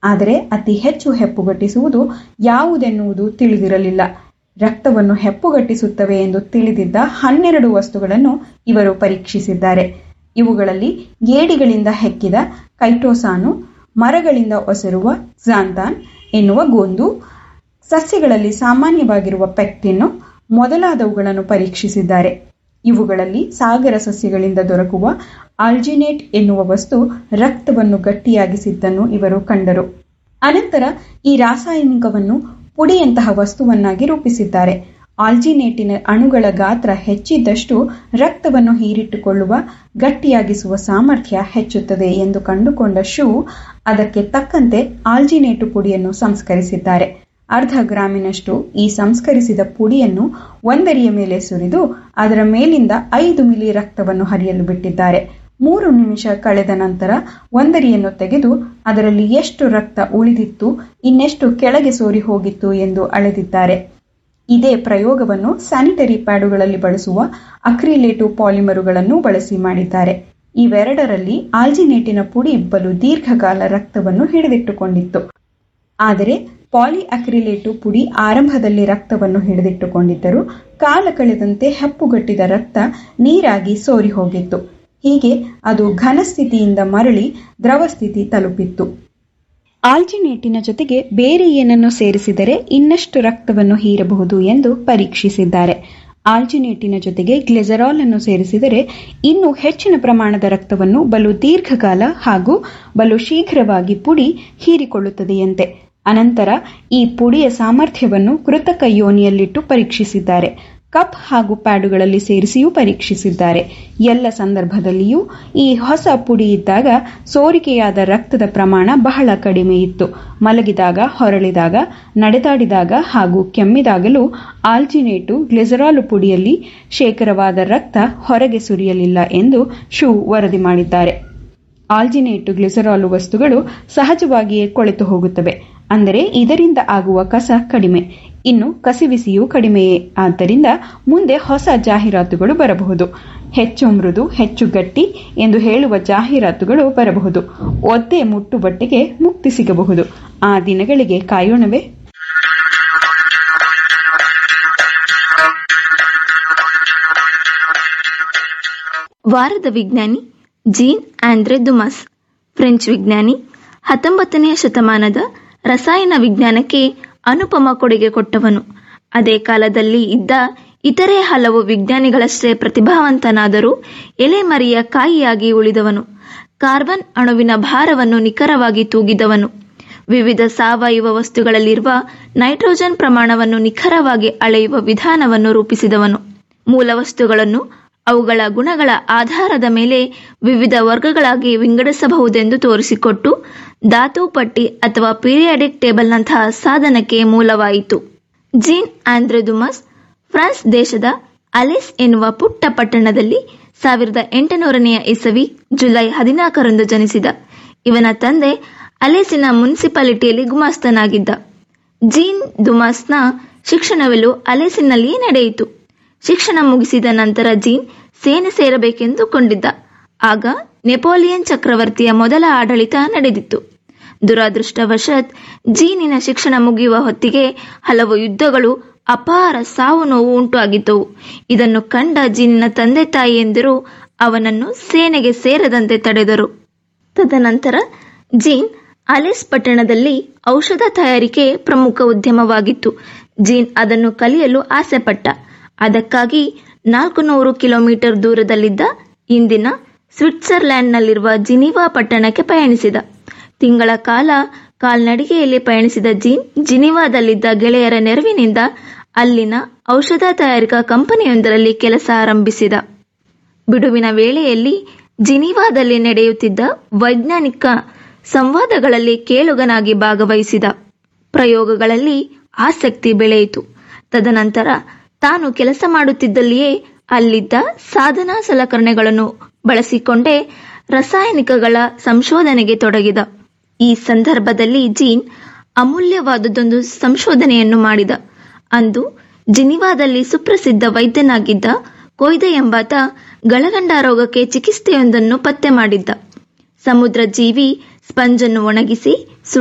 ಆದರೆ ಅತಿ ಹೆಚ್ಚು ಹೆಪ್ಪುಗಟ್ಟಿಸುವುದು ಯಾವುದೆನ್ನುವುದು ತಿಳಿದಿರಲಿಲ್ಲ ರಕ್ತವನ್ನು ಹೆಪ್ಪುಗಟ್ಟಿಸುತ್ತವೆ ಎಂದು ತಿಳಿದಿದ್ದ ಹನ್ನೆರಡು ವಸ್ತುಗಳನ್ನು ಇವರು ಪರೀಕ್ಷಿಸಿದ್ದಾರೆ ಇವುಗಳಲ್ಲಿ ಏಡಿಗಳಿಂದ ಹೆಕ್ಕಿದ ಕೈಟೋಸಾನು ಮರಗಳಿಂದ ಒಸರುವ ಝಾಂತಾನ್ ಎನ್ನುವ ಗೋಂದು ಸಸ್ಯಗಳಲ್ಲಿ ಸಾಮಾನ್ಯವಾಗಿರುವ ಪೆಕ್ಟಿನ್ನು ಮೊದಲಾದವುಗಳನ್ನು ಪರೀಕ್ಷಿಸಿದ್ದಾರೆ ಇವುಗಳಲ್ಲಿ ಸಾಗರ ಸಸ್ಯಗಳಿಂದ ದೊರಕುವ ಆಲ್ಜಿನೇಟ್ ಎನ್ನುವ ವಸ್ತು ರಕ್ತವನ್ನು ಗಟ್ಟಿಯಾಗಿಸಿದ್ದನ್ನು ಇವರು ಕಂಡರು ಅನಂತರ ಈ ರಾಸಾಯನಿಕವನ್ನು ಪುಡಿಯಂತಹ ವಸ್ತುವನ್ನಾಗಿ ರೂಪಿಸಿದ್ದಾರೆ ಆಲ್ಜಿನೇಟಿನ ಅಣುಗಳ ಗಾತ್ರ ಹೆಚ್ಚಿದ್ದಷ್ಟು ರಕ್ತವನ್ನು ಹೀರಿಟ್ಟುಕೊಳ್ಳುವ ಗಟ್ಟಿಯಾಗಿಸುವ ಸಾಮರ್ಥ್ಯ ಹೆಚ್ಚುತ್ತದೆ ಎಂದು ಕಂಡುಕೊಂಡ ಶೂ ಅದಕ್ಕೆ ತಕ್ಕಂತೆ ಆಲ್ಜಿನೇಟು ಪುಡಿಯನ್ನು ಸಂಸ್ಕರಿಸಿದ್ದಾರೆ ಅರ್ಧ ಗ್ರಾಮಿನಷ್ಟು ಈ ಸಂಸ್ಕರಿಸಿದ ಪುಡಿಯನ್ನು ಒಂದರಿಯ ಮೇಲೆ ಸುರಿದು ಅದರ ಮೇಲಿಂದ ಐದು ಮಿಲಿ ರಕ್ತವನ್ನು ಹರಿಯಲು ಬಿಟ್ಟಿದ್ದಾರೆ ಮೂರು ನಿಮಿಷ ಕಳೆದ ನಂತರ ಒಂದರಿಯನ್ನು ತೆಗೆದು ಅದರಲ್ಲಿ ಎಷ್ಟು ರಕ್ತ ಉಳಿದಿತ್ತು ಇನ್ನೆಷ್ಟು ಕೆಳಗೆ ಸೋರಿ ಹೋಗಿತ್ತು ಎಂದು ಅಳೆದಿದ್ದಾರೆ ಇದೇ ಪ್ರಯೋಗವನ್ನು ಸ್ಯಾನಿಟರಿ ಪ್ಯಾಡುಗಳಲ್ಲಿ ಬಳಸುವ ಅಕ್ರಿಲೇಟು ಪಾಲಿಮರುಗಳನ್ನು ಬಳಸಿ ಮಾಡಿದ್ದಾರೆ ಇವೆರಡರಲ್ಲಿ ಆಲ್ಜಿನೇಟಿನ ಪುಡಿ ಬಲು ದೀರ್ಘಕಾಲ ರಕ್ತವನ್ನು ಹಿಡಿದಿಟ್ಟುಕೊಂಡಿತ್ತು ಆದರೆ ಪಾಲಿ ಅಕ್ರಿಲೇಟು ಪುಡಿ ಆರಂಭದಲ್ಲಿ ರಕ್ತವನ್ನು ಹಿಡಿದಿಟ್ಟುಕೊಂಡಿದ್ದರೂ ಕಾಲ ಕಳೆದಂತೆ ಹೆಪ್ಪುಗಟ್ಟಿದ ರಕ್ತ ನೀರಾಗಿ ಸೋರಿ ಹೋಗಿತ್ತು ಹೀಗೆ ಅದು ಘನಸ್ಥಿತಿಯಿಂದ ಮರಳಿ ದ್ರವ ಸ್ಥಿತಿ ತಲುಪಿತ್ತು ಆಲ್ಜಿನೇಟಿನ ಜೊತೆಗೆ ಬೇರೆ ಏನನ್ನು ಸೇರಿಸಿದರೆ ಇನ್ನಷ್ಟು ರಕ್ತವನ್ನು ಹೀರಬಹುದು ಎಂದು ಪರೀಕ್ಷಿಸಿದ್ದಾರೆ ಆಲ್ಜಿನೇಟಿನ ಜೊತೆಗೆ ಗ್ಲೆಜರಾಲ್ ಅನ್ನು ಸೇರಿಸಿದರೆ ಇನ್ನೂ ಹೆಚ್ಚಿನ ಪ್ರಮಾಣದ ರಕ್ತವನ್ನು ಬಲು ದೀರ್ಘಕಾಲ ಹಾಗೂ ಬಲು ಶೀಘ್ರವಾಗಿ ಪುಡಿ ಹೀರಿಕೊಳ್ಳುತ್ತದೆಯಂತೆ ಅನಂತರ ಈ ಪುಡಿಯ ಸಾಮರ್ಥ್ಯವನ್ನು ಕೃತಕ ಯೋನಿಯಲ್ಲಿಟ್ಟು ಪರೀಕ್ಷಿಸಿದ್ದಾರೆ ಕಪ್ ಹಾಗೂ ಪ್ಯಾಡುಗಳಲ್ಲಿ ಸೇರಿಸಿಯೂ ಪರೀಕ್ಷಿಸಿದ್ದಾರೆ ಎಲ್ಲ ಸಂದರ್ಭದಲ್ಲಿಯೂ ಈ ಹೊಸ ಪುಡಿ ಇದ್ದಾಗ ಸೋರಿಕೆಯಾದ ರಕ್ತದ ಪ್ರಮಾಣ ಬಹಳ ಕಡಿಮೆ ಇತ್ತು ಮಲಗಿದಾಗ ಹೊರಳಿದಾಗ ನಡೆದಾಡಿದಾಗ ಹಾಗೂ ಕೆಮ್ಮಿದಾಗಲೂ ಆಲ್ಜಿನೇಟು ಗ್ಲಿಸರಾಲು ಪುಡಿಯಲ್ಲಿ ಶೇಖರವಾದ ರಕ್ತ ಹೊರಗೆ ಸುರಿಯಲಿಲ್ಲ ಎಂದು ಶೂ ವರದಿ ಮಾಡಿದ್ದಾರೆ ಆಲ್ಜಿನೇಟು ಗ್ಲಿಸರಾಲು ವಸ್ತುಗಳು ಸಹಜವಾಗಿಯೇ ಕೊಳೆತು ಹೋಗುತ್ತವೆ ಅಂದರೆ ಇದರಿಂದ ಆಗುವ ಕಸ ಕಡಿಮೆ ಇನ್ನು ಕಸಿವಿಸಿಯೂ ಕಡಿಮೆಯೇ ಆದ್ದರಿಂದ ಮುಂದೆ ಹೊಸ ಜಾಹೀರಾತುಗಳು ಬರಬಹುದು ಹೆಚ್ಚು ಮೃದು ಹೆಚ್ಚು ಗಟ್ಟಿ ಎಂದು ಹೇಳುವ ಜಾಹೀರಾತುಗಳು ಬರಬಹುದು ಒದ್ದೆ ಮುಟ್ಟು ಬಟ್ಟೆಗೆ ಮುಕ್ತಿ ಸಿಗಬಹುದು ಆ ದಿನಗಳಿಗೆ ಕಾಯೋಣವೇ ವಾರದ ವಿಜ್ಞಾನಿ ಜೀನ್ ಆಂಡ್ರೆ ದುಮಸ್ ಫ್ರೆಂಚ್ ವಿಜ್ಞಾನಿ ಹತ್ತೊಂಬತ್ತನೆಯ ಶತಮಾನದ ರಸಾಯನ ವಿಜ್ಞಾನಕ್ಕೆ ಅನುಪಮ ಕೊಡುಗೆ ಕೊಟ್ಟವನು ಅದೇ ಕಾಲದಲ್ಲಿ ಇದ್ದ ಇತರೆ ಹಲವು ವಿಜ್ಞಾನಿಗಳಷ್ಟೇ ಪ್ರತಿಭಾವಂತನಾದರೂ ಎಲೆಮರಿಯ ಕಾಯಿಯಾಗಿ ಉಳಿದವನು ಕಾರ್ಬನ್ ಅಣುವಿನ ಭಾರವನ್ನು ನಿಖರವಾಗಿ ತೂಗಿದವನು ವಿವಿಧ ಸಾವಯವ ವಸ್ತುಗಳಲ್ಲಿರುವ ನೈಟ್ರೋಜನ್ ಪ್ರಮಾಣವನ್ನು ನಿಖರವಾಗಿ ಅಳೆಯುವ ವಿಧಾನವನ್ನು ರೂಪಿಸಿದವನು ಮೂಲ ವಸ್ತುಗಳನ್ನು ಅವುಗಳ ಗುಣಗಳ ಆಧಾರದ ಮೇಲೆ ವಿವಿಧ ವರ್ಗಗಳಾಗಿ ವಿಂಗಡಿಸಬಹುದೆಂದು ತೋರಿಸಿಕೊಟ್ಟು ಧಾತು ಪಟ್ಟಿ ಅಥವಾ ಪೀರಿಯಾಡಿಕ್ ಟೇಬಲ್ನಂತಹ ಸಾಧನಕ್ಕೆ ಮೂಲವಾಯಿತು ಜೀನ್ ಆಂದ್ರೆ ದುಮಸ್ ಫ್ರಾನ್ಸ್ ದೇಶದ ಅಲಿಸ್ ಎನ್ನುವ ಪುಟ್ಟ ಪಟ್ಟಣದಲ್ಲಿ ಸಾವಿರದ ಎಂಟುನೂರನೆಯ ಇಸವಿ ಜುಲೈ ಹದಿನಾಲ್ಕರಂದು ಜನಿಸಿದ ಇವನ ತಂದೆ ಅಲಿಸಿನ ಮುನ್ಸಿಪಾಲಿಟಿಯಲ್ಲಿ ಗುಮಾಸ್ತನಾಗಿದ್ದ ಜೀನ್ ದುಮಾಸ್ನ ಶಿಕ್ಷಣವೆಲ್ಲೂ ಅಲಿಸಿನಲ್ಲಿಯೇ ನಡೆಯಿತು ಶಿಕ್ಷಣ ಮುಗಿಸಿದ ನಂತರ ಜೀನ್ ಸೇನೆ ಸೇರಬೇಕೆಂದು ಕೊಂಡಿದ್ದ ಆಗ ನೆಪೋಲಿಯನ್ ಚಕ್ರವರ್ತಿಯ ಮೊದಲ ಆಡಳಿತ ನಡೆದಿತ್ತು ದುರಾದೃಷ್ಟವಶಾತ್ ಜೀನಿನ ಶಿಕ್ಷಣ ಮುಗಿಯುವ ಹೊತ್ತಿಗೆ ಹಲವು ಯುದ್ಧಗಳು ಅಪಾರ ಸಾವು ನೋವು ಉಂಟಾಗಿದ್ದವು ಇದನ್ನು ಕಂಡ ಜೀನಿನ ತಂದೆ ತಾಯಿಯಂದಿರು ಅವನನ್ನು ಸೇನೆಗೆ ಸೇರದಂತೆ ತಡೆದರು ತದನಂತರ ಜೀನ್ ಅಲಿಸ್ ಪಟ್ಟಣದಲ್ಲಿ ಔಷಧ ತಯಾರಿಕೆ ಪ್ರಮುಖ ಉದ್ಯಮವಾಗಿತ್ತು ಜೀನ್ ಅದನ್ನು ಕಲಿಯಲು ಆಸೆಪಟ್ಟ ಅದಕ್ಕಾಗಿ ನಾಲ್ಕು ನೂರು ಕಿಲೋಮೀಟರ್ ದೂರದಲ್ಲಿದ್ದ ಇಂದಿನ ಸ್ವಿಟ್ಜರ್ಲ್ಯಾಂಡ್ನಲ್ಲಿರುವ ಜಿನಿವಾ ಪಟ್ಟಣಕ್ಕೆ ಪಯಣಿಸಿದ ತಿಂಗಳ ಕಾಲ ಕಾಲ್ನಡಿಗೆಯಲ್ಲಿ ಪಯಣಿಸಿದ ಜೀನ್ ಜಿನಿವಾದಲ್ಲಿದ್ದ ಗೆಳೆಯರ ನೆರವಿನಿಂದ ಅಲ್ಲಿನ ಔಷಧ ತಯಾರಿಕಾ ಕಂಪನಿಯೊಂದರಲ್ಲಿ ಕೆಲಸ ಆರಂಭಿಸಿದ ಬಿಡುವಿನ ವೇಳೆಯಲ್ಲಿ ಜಿನಿವಾದಲ್ಲಿ ನಡೆಯುತ್ತಿದ್ದ ವೈಜ್ಞಾನಿಕ ಸಂವಾದಗಳಲ್ಲಿ ಕೇಳುಗನಾಗಿ ಭಾಗವಹಿಸಿದ ಪ್ರಯೋಗಗಳಲ್ಲಿ ಆಸಕ್ತಿ ಬೆಳೆಯಿತು ತದನಂತರ ತಾನು ಕೆಲಸ ಮಾಡುತ್ತಿದ್ದಲ್ಲಿಯೇ ಅಲ್ಲಿದ್ದ ಸಾಧನಾ ಸಲಕರಣೆಗಳನ್ನು ಬಳಸಿಕೊಂಡೇ ರಾಸಾಯನಿಕಗಳ ಸಂಶೋಧನೆಗೆ ತೊಡಗಿದ ಈ ಸಂದರ್ಭದಲ್ಲಿ ಜೀನ್ ಅಮೂಲ್ಯವಾದದೊಂದು ಸಂಶೋಧನೆಯನ್ನು ಮಾಡಿದ ಅಂದು ಜಿನಿವಾದಲ್ಲಿ ಸುಪ್ರಸಿದ್ಧ ವೈದ್ಯನಾಗಿದ್ದ ಕೊಯ್ದೆ ಎಂಬಾತ ಗಳಗಂಡ ರೋಗಕ್ಕೆ ಚಿಕಿತ್ಸೆಯೊಂದನ್ನು ಪತ್ತೆ ಮಾಡಿದ್ದ ಸಮುದ್ರ ಜೀವಿ ಸ್ಪಂಜನ್ನು ಒಣಗಿಸಿ